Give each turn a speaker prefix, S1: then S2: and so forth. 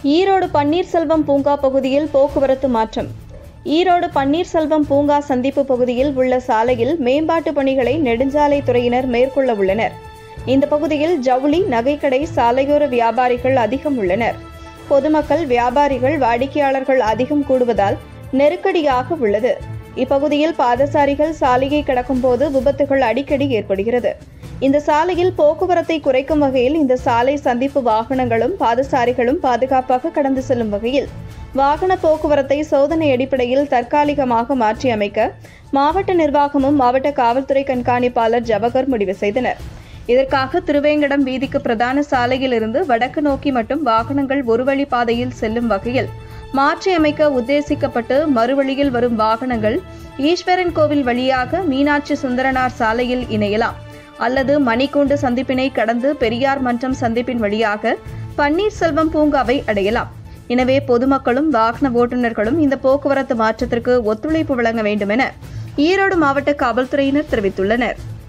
S1: ஈரோடு பன்னீர்செல்வம் பூங்கா பகுதியில் போக்குவரத்து மாற்றம் ஈரோடு பன்னீர்செல்வம் பூங்கா சந்திப்பு பகுதியில் உள்ள சாலையில் மேம்பாட்டு பணிகளை நெடுஞ்சாலைத்துறையினர் மேற்கொள்ள உள்ளனர் இந்த பகுதியில் ஜவுளி நகைக்கடை சாலையோர வியாபாரிகள் அதிகம் உள்ளனர் பொதுமக்கள் வியாபாரிகள் வாடிக்கையாளர்கள் அதிகம் கூடுவதால் நெருக்கடியாக உள்ளது இப்பகுதியில் பாதசாரிகள் சாலையை கடக்கும் போது விபத்துகள் அடிக்கடி ஏற்படுகிறது இந்த சாலையில் போக்குவரத்தை குறைக்கும் வகையில் இந்த சாலை சந்திப்பு வாகனங்களும் பாதசாரிகளும் பாதுகாப்பாக கடந்து செல்லும் வகையில் வாகன போக்குவரத்தை சோதனை அடிப்படையில் தற்காலிகமாக மாற்றி அமைக்க மாவட்ட நிர்வாகமும் மாவட்ட காவல்துறை கண்காணிப்பாளர் ஜவஹர் முடிவு செய்தனர் இதற்காக திருவேங்கடம் வீதிக்கு பிரதான சாலையிலிருந்து வடக்கு நோக்கி மட்டும் வாகனங்கள் ஒரு வழி பாதையில் செல்லும் வகையில் மாற்றி அமைக்க உத்தேசிக்கப்பட்டு மறுவழியில் வரும் வாகனங்கள் ஈஸ்வரன் கோவில் வழியாக மீனாட்சி சுந்தரனார் சாலையில் இணையலாம் அல்லது மணிக்கூண்டு சந்திப்பினை கடந்து பெரியார் மன்றம் சந்திப்பின் வழியாக பன்னீர்செல்வம் பூங்காவை அடையலாம் எனவே பொதுமக்களும் வாகன ஓட்டுநர்களும் இந்த போக்குவரத்து மாற்றத்திற்கு ஒத்துழைப்பு வழங்க வேண்டும் என ஈரோடு மாவட்ட காவல்துறையினர் தெரிவித்துள்ளனர்